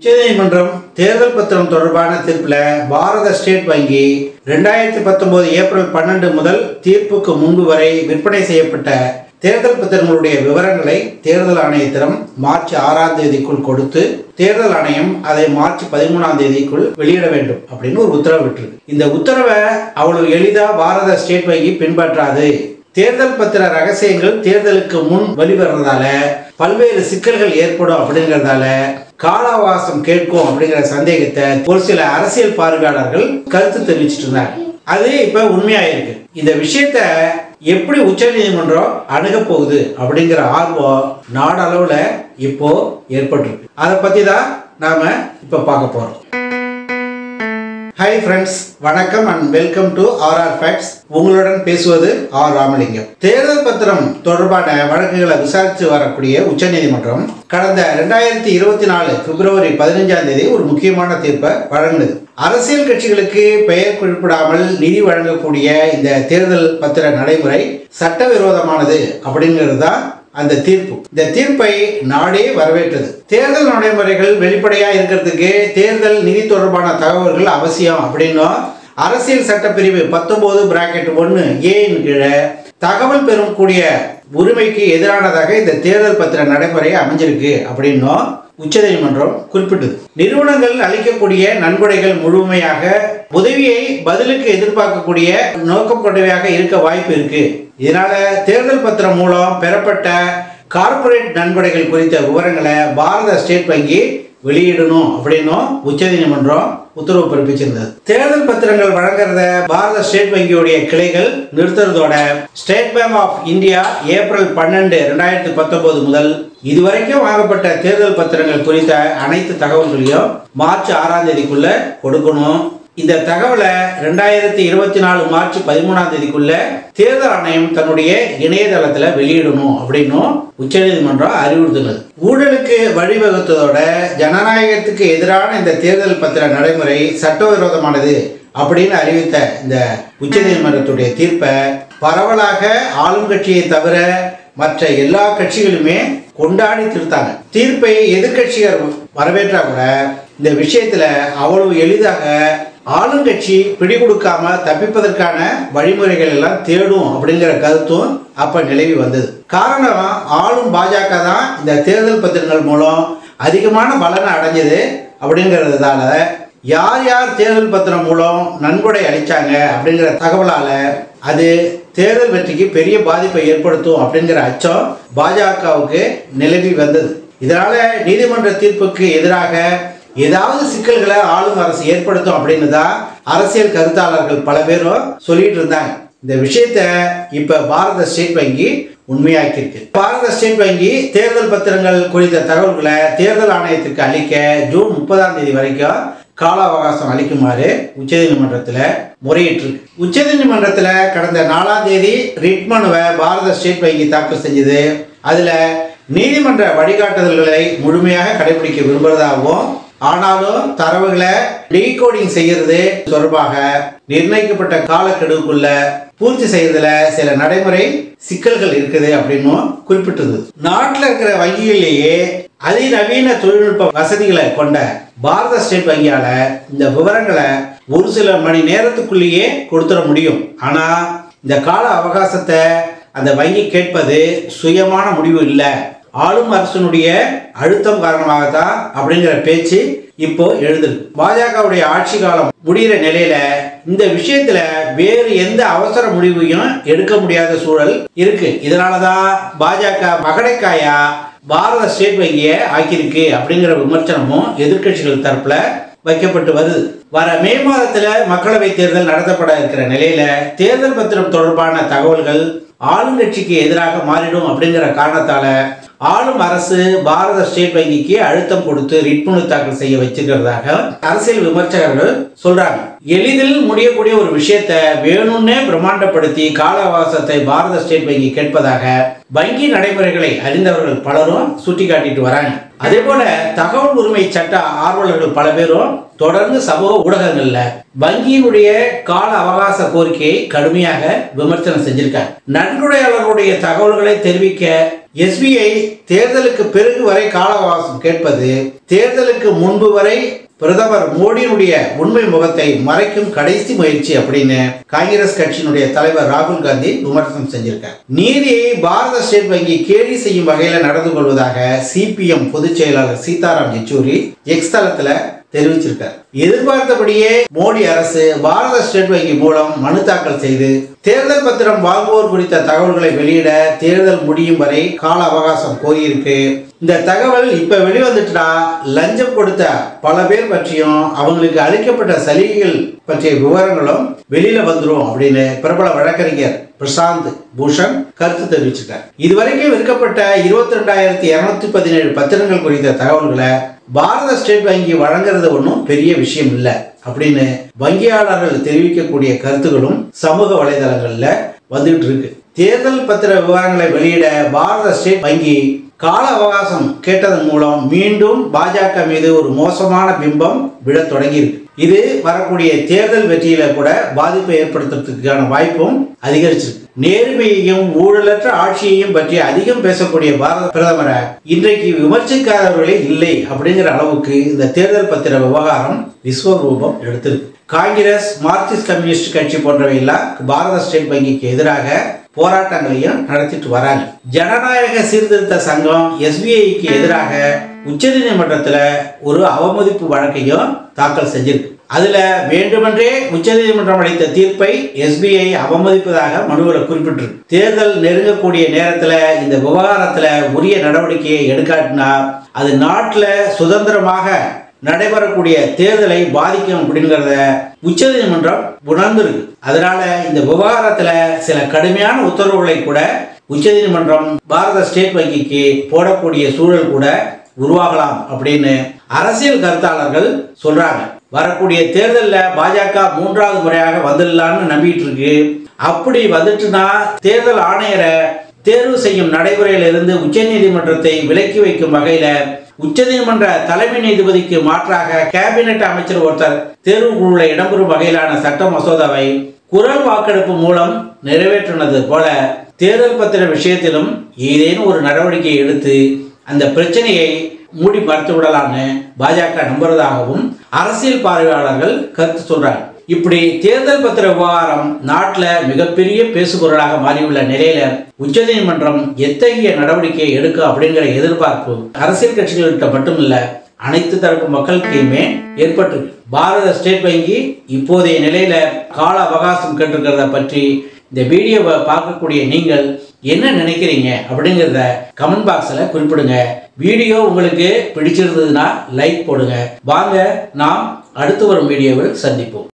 உச்சநீதிமன்றம் தேர்தல் பத்திரம் தொடர்பான தீர்ப்பில் பாரத ஸ்டேட் வங்கி ரெண்டாயிரத்தி பத்தொன்பது ஏப்ரல் பன்னெண்டு முதல் தீர்ப்புக்கு முன்பு வரை விற்பனை செய்யப்பட்ட தேர்தல் பத்திரங்களுடைய விவரங்களை தேர்தல் ஆணையத்திடம் மார்ச் ஆறாம் தேதிக்குள் கொடுத்து தேர்தல் ஆணையம் அதை மார்ச் பதிமூணாம் தேதிக்குள் வெளியிட வேண்டும் அப்படின்னு ஒரு உத்தரவு விட்டுருக்கு இந்த உத்தரவை அவ்வளவு எளிதா பாரத ஸ்டேட் வங்கி பின்பற்றாது தேர்தல் பத்திர ரகசியங்கள் தேர்தலுக்கு முன் வெளிவரதால பல்வேறு சிக்கல்கள் ஏற்படும் அப்படிங்கறதால கால அவகாசம் கேட்கும் அப்படிங்கிற சந்தேகத்தை ஒரு சில அரசியல் பார்வையாளர்கள் கருத்து தெரிவிச்சிட்டு இருந்தாங்க அது இப்ப உண்மையாயிருக்கு இந்த விஷயத்த எப்படி உச்சநீதிமன்றம் அணுக போகுது அப்படிங்கிற ஆர்வம் நாடளவுல இப்போ ஏற்பட்டிருக்கு அதை பத்தி தான் நாம இப்ப பார்க்க போறோம் ஹாய் ஃப்ரெண்ட்ஸ் வணக்கம் and welcome to RR facts உங்களுடன் பேசுவது ஆர் ராமலிங்கம் தேர்தல் பத்திரம் தொடர்பான வழக்குகளை விசாரித்து வரக்கூடிய உச்சநீதிமன்றம் கடந்த ரெண்டாயிரத்தி இருபத்தி நாலு பிப்ரவரி பதினைஞ்சாம் தேதி ஒரு முக்கியமான தீர்ப்பை வழங்கினது அரசியல் கட்சிகளுக்கு பெயர் குறிப்பிடாமல் நிதி வழங்கக்கூடிய இந்த தேர்தல் பத்திர நடைமுறை சட்டவிரோதமானது அப்படிங்கிறது தான் அந்த தீர்ப்பு இந்த தீர்ப்பை நாடே வரவேற்றது தேர்தல் நடைமுறைகள் வெளிப்படையா இருக்கிறதுக்கு தேர்தல் நிதி தொடர்பான தகவல்கள் அவசியம் அப்படின்னும் அரசியல் சட்டப்பிரிவு பத்தொன்பது பிராக்கெட் ஒன்று ஏன் கீழே தகவல் பெறக்கூடிய உரிமைக்கு எதிரானதாக இந்த தேர்தல் பத்திர நடைமுறை அமைஞ்சிருக்கு அப்படின்னும் உச்சநீதிமன்றம் குறிப்பிட்டது நிறுவனங்கள் அளிக்கக்கூடிய நன்கொடைகள் முழுமையாக உதவியை பதிலுக்கு எதிர்பார்க்கக்கூடிய நோக்கம் கொண்டவையாக இருக்க வாய்ப்பு இருக்கு இதனால தேர்தல் பத்திரம் மூலம் பெறப்பட்ட கார்ப்பரேட் நன்கொடைகள் குறித்த விவரங்களை பாரத ஸ்டேட் வங்கி வெளியிடணும் அப்படின்னும் உச்சநீதிமன்றம் உத்தரவு பிறப்பிச்சிருந்தது தேர்தல் பத்திரங்கள் வழங்குறத பாரத ஸ்டேட் வங்கியுடைய கிளைகள் நிறுத்துறதோட State Bank of India April பன்னெண்டு ரெண்டாயிரத்தி பத்தொன்பது முதல் இதுவரைக்கும் வாங்கப்பட்ட தேர்தல் பத்திரங்கள் குறித்த அனைத்து தகவல்களையும் மார்ச் ஆறாம் தேதிக்குள்ள கொடுக்கணும் இந்த தகவலை ரெண்டாயிரத்தி இருபத்தி நாலு மார்ச் பதிமூணாம் தேதிக்குள்ள தேர்தல் ஆணையம் தன்னுடைய இணையதளத்துல வெளியிடணும் அப்படின்னும் உச்சநீதிமன்றம் அறிவுறுத்துனது ஊழலுக்கு வழிவகுத்ததோட ஜனநாயகத்துக்கு எதிரான இந்த தேர்தல் பத்திர நடைமுறை சட்டவிரோதமானது அப்படின்னு அறிவித்த இந்த உச்சநீதிமன்றத்துடைய தீர்ப்பை பரவலாக ஆளும் கட்சியை தவிர மற்ற எல்லா கட்சிகளுமே கொண்டாடி திருத்தாங்க தீர்ப்பை எதிர்கட்சிகள் வரவேற்றா கூட இந்த விஷயத்துல அவ்வளவு எளிதாக ஆளுங்கட்சி பிடி கொடுக்காம தப்பிப்பதற்கான வழிமுறைகள் எல்லாம் தேடும் அப்படிங்கிற கருத்தும் அப்ப நிலவி வந்தது காரணம் ஆளும் பாஜக தான் இந்த தேர்தல் பத்திரங்கள் மூலம் அதிகமான பலனை அடைஞ்சது அப்படிங்கிறதுனால யார் யார் தேர்தல் பத்திரம் மூலம் நன்கொடை அளிச்சாங்க அப்படிங்கிற தகவலால அது தேர்தல் வெற்றிக்கு பெரிய பாதிப்பை ஏற்படுத்தும் அப்படிங்கிற அச்சம் பாஜகவுக்கு நிலவி வந்தது இதனால நீதிமன்ற தீர்ப்புக்கு எதிராக ஏதாவது சிக்கல்களை ஆளும் அரசு ஏற்படுத்தும் அப்படின்னு தான் அரசியல் கருத்தாளர்கள் பல பேரும் சொல்லிட்டு இருந்தாங்க இந்த விஷயத்த இப்ப பாரத ஸ்டேட் வங்கி உண்மையாக்கியிருக்கு பாரத ஸ்டேட் வங்கி தேர்தல் பத்திரங்கள் குறித்த தகவல்களை தேர்தல் ஆணையத்திற்கு அளிக்க ஜூன் முப்பதாம் தேதி வரைக்கும் கால அவகாசம் அளிக்குமாறு உச்சநீதிமன்றத்தில் முறையிட்டிருக்கு உச்சநீதிமன்றத்தில் கடந்த நாலாம் தேதி ரிட் மனுவை பாரத ஸ்டேட் வங்கி தாக்கல் செஞ்சது அதில் நீதிமன்ற வழிகாட்டுதல்களை முழுமையாக கடைபிடிக்க விரும்புவதாகவும் ஆனாலும் தரவுகளை டீகோடிங் செய்யறது தொடர்பாக நிர்ணயிக்கப்பட்ட காலக்கெடுவுக்குள்ள பூர்த்தி செய்யறதுல சில நடைமுறை சிக்கல்கள் இருக்குது அப்படின்னும் குறிப்பிட்டது நாட்டில் இருக்கிற வங்கிகளிலேயே அதிநவீன தொழில்நுட்ப வசதிகளை கொண்ட பாரத ஸ்டேட் வங்கியால இந்த விவரங்களை ஒரு சில மணி நேரத்துக்குள்ளேயே கொடுத்துட முடியும் ஆனா இந்த கால அவகாசத்தை அந்த வங்கி கேட்பது சுயமான முடிவு இல்லை ஆளும் அரசனுடைய அழுத்தம் காரணமாகத்தான் அப்படிங்கிற பேச்சு இப்போ எழுதுது பாஜகவுடைய ஆட்சி காலம் முடிகிற நிலையில இந்த விஷயத்துல வேறு எந்த அவசர முடிவையும் எடுக்க முடியாத சூழல் இருக்கு இதனாலதான் பாஜக மகடைக்காயா பாரத ஸ்டேட் வங்கியை ஆக்கியிருக்கு அப்படிங்கிற விமர்சனமும் எதிர்க்கட்சிகள் தரப்புல வைக்கப்பட்டு வருது வர மே மாதத்துல மக்களவை தேர்தல் நடத்தப்பட இருக்கிற நிலையில தேர்தல் பத்திரம் தொடர்பான தகவல்கள் ஆளுங்கட்சிக்கு எதிராக மாறிடும் அப்படிங்கிற காரணத்தால ஆளும் அரசு பாரத ஸ்டேட் வங்கிக்கு அழுத்தம் கொடுத்து ரிட் மனு தாக்கல் செய்ய வச்சிருக்கிறதாக அரசியல் விமர்சகர்கள் சொல்றாங்க எளிதில் முடியக்கூடிய ஒரு விஷயத்தை வேணும்னே பிரம்மாண்டப்படுத்தி கால அவகாசத்தை பாரத ஸ்டேட் வங்கி கேட்பதாக வங்கி நடைமுறைகளை அறிந்தவர்கள் பலரும் சுட்டிக்காட்டிட்டு வராங்க அதே போல தகவல் உரிமை சட்ட ஆர்வலர்கள் பல பேரும் தொடர்ந்து சமூக ஊடகங்கள்ல வங்கியினுடைய கால அவகாச கோரிக்கையை கடுமையாக விமர்சனம் செஞ்சிருக்காங்க நன்கொடையாளர்களுடைய தகவல்களை தெரிவிக்க எஸ்பிஐ தேர்தலுக்கு பிறகு வரை கால அவகாசம் கேட்பது தேர்தலுக்கு முன்பு வரை பிரதமர் மோடியினுடைய உண்மை முகத்தை மறைக்கும் கடைசி முயற்சி அப்படின்னு காங்கிரஸ் கட்சியினுடைய தலைவர் ராகுல் காந்தி விமர்சனம் செஞ்சிருக்கார் நீதியை பாரத ஸ்டேட் வங்கி கேலி செய்யும் வகையில் நடந்து கொள்வதாக சிபிஎம் பொதுச் செயலாளர் சீதாராம் யெச்சூரி எக்ஸ் தளத்துல தெரிவிச்சிருக்கார் எதிர்பார்த்தபடியே மோடி அரசு பாரத ஸ்டேட் வங்கி மூலம் மனு தாக்கல் செய்து தேர்தல் பத்திரம் வாங்குவோர் குறித்த தகவல்களை வெளியிட தேர்தல் முடியும் வரை கால அவகாசம் கோரியிருக்கு இந்த தகவல் இப்ப வெளிவந்துட்டா லஞ்சம் கொடுத்த பல பேர் பற்றியும் அவங்களுக்கு அளிக்கப்பட்ட சலுகைகள் பற்றிய விவரங்களும் வெளியில வந்துரும் அப்படின்னு பிரபல வழக்கறிஞர் பிரசாந்த் பூஷன் கருத்து தெரிவிச்சிருக்கார் இதுவரைக்கும் விற்கப்பட்ட இருபத்தி ரெண்டாயிரத்தி இருநூத்தி பதினேழு பத்திரங்கள் குறித்த தகவல்களை பாரத ஸ்டேட் வங்கி வழங்குறது ஒன்றும் பெரிய விஷயம் இல்லை அப்படின்னு வங்கியாளர்கள் தெரிவிக்கக்கூடிய கருத்துகளும் சமூக வலைதளங்கள்ல வந்துகிட்டு இருக்கு தேர்தல் பத்திர விவரங்களை வெளியிட பாரத ஸ்டேட் வங்கி கால அவகாசம் கேட்டதன் மூலம் மீண்டும் பாஜக மீது ஒரு மோசமான பிம்பம் விழத் தொடங்கியிருக்கு இது வரக்கூடிய தேர்தல் வெற்றியில கூட பாதிப்பை ஏற்படுத்துறதுக்கான வாய்ப்பும் அதிகரிச்சிருக்கு நேர்மையையும் ஊழலற்ற ஆட்சியையும் பற்றி அதிகம் பேசக்கூடிய பாரத பிரதமரை இன்றைக்கு விமர்சிக்காதவர்களே இல்லை அப்படிங்கிற அளவுக்கு இந்த தேர்தல் பத்திர விவகாரம் விஸ்வரூபம் எடுத்திருக்கு காங்கிரஸ் மார்க்சிஸ்ட் கம்யூனிஸ்ட் கட்சி போன்றவை எல்லாம் பாரத ஸ்டேட் வங்கிக்கு எதிராக போராட்டங்களையும் நடத்திட்டு வராங்க ஜனநாயக சீர்திருத்த சங்கம் எஸ்பிஐக்கு எதிராக உச்சநீதிமன்றத்தில் ஒரு அவமதிப்பு வழக்கையும் தாக்கல் செஞ்சிருக்கு அதுல வேண்டுமென்றே உச்சநீதிமன்றம் அளித்த தீர்ப்பை எஸ்பிஐ அவமதிப்பதாக மனுவில் குறிப்பிட்டிருக்கு தேர்தல் நெருங்கக்கூடிய நேரத்தில் இந்த விவகாரத்தில் உரிய நடவடிக்கையை எடுக்காட்டினா அது நாட்டில் சுதந்திரமாக நடைபெறக்கூடிய தேர்தலை பாதிக்கும் அப்படிங்கிறத உச்சநீதிமன்றம் உணர்ந்திருக்கு அதனால இந்த விவகாரத்தில் சில கடுமையான உத்தரவுகளை கூட உச்சநீதிமன்றம் பாரத ஸ்டேட் வங்கிக்கு போடக்கூடிய சூழல் கூட உருவாகலாம் அப்படின்னு அரசியல் கருத்தாளர்கள் சொல்றாங்க வரக்கூடிய தேர்தலில் பாஜக மூன்றாவது முறையாக வந்துடலான்னு நம்பிட்டு இருக்கு அப்படி வந்துட்டுனா தேர்தல் ஆணையரை தேர்வு செய்யும் நடைமுறையிலிருந்து உச்சநீதிமன்றத்தை விலக்கி வைக்கும் வகையில உச்சநீதிமன்ற தலைமை நீதிபதிக்கு மாற்றாக கேபினெட் அமைச்சர் ஒருத்தர் தேர்வு குழுவில் இடம்பெறும் வகையிலான சட்ட மசோதாவை குரல் வாக்கெடுப்பு மூலம் நிறைவேற்றினது போல தேர்தல் பத்திர விஷயத்திலும் ஏதேனும் ஒரு நடவடிக்கை எடுத்து அந்த பிரச்சனையை மூடி மறைத்து விடலாம்னு பாஜக நம்புறதாகவும் அரசியல் பார்வையாளர்கள் கருத்து சொல்றாங்க இப்படி தேர்தல் பத்திர விவகாரம் நாட்டில் மிகப்பெரிய பேசுபொருளாக மாறியுள்ள நிலையில உச்சநீதிமன்றம் எத்தகைய நடவடிக்கை எடுக்கும் அப்படிங்கிற எதிர்பார்ப்பு அரசியல் கட்சிகள்கிட்ட மட்டுமில்ல அனைத்து தரப்பு மக்களுக்கையுமே ஏற்பட்டிருக்கு பாரத ஸ்டேட் வங்கி இப்போதைய நிலையில கால அவகாசம் கேட்டிருக்கிறத பற்றி இந்த வீடியோவை பார்க்கக்கூடிய நீங்கள் என்ன நினைக்கிறீங்க அப்படிங்கிறத கமெண்ட் பாக்ஸில் குறிப்பிடுங்க வீடியோ உங்களுக்கு பிடிச்சிருந்ததுன்னா லைக் போடுங்க வாங்க நாம் அடுத்து வரும் வீடியோவில் சந்திப்போம்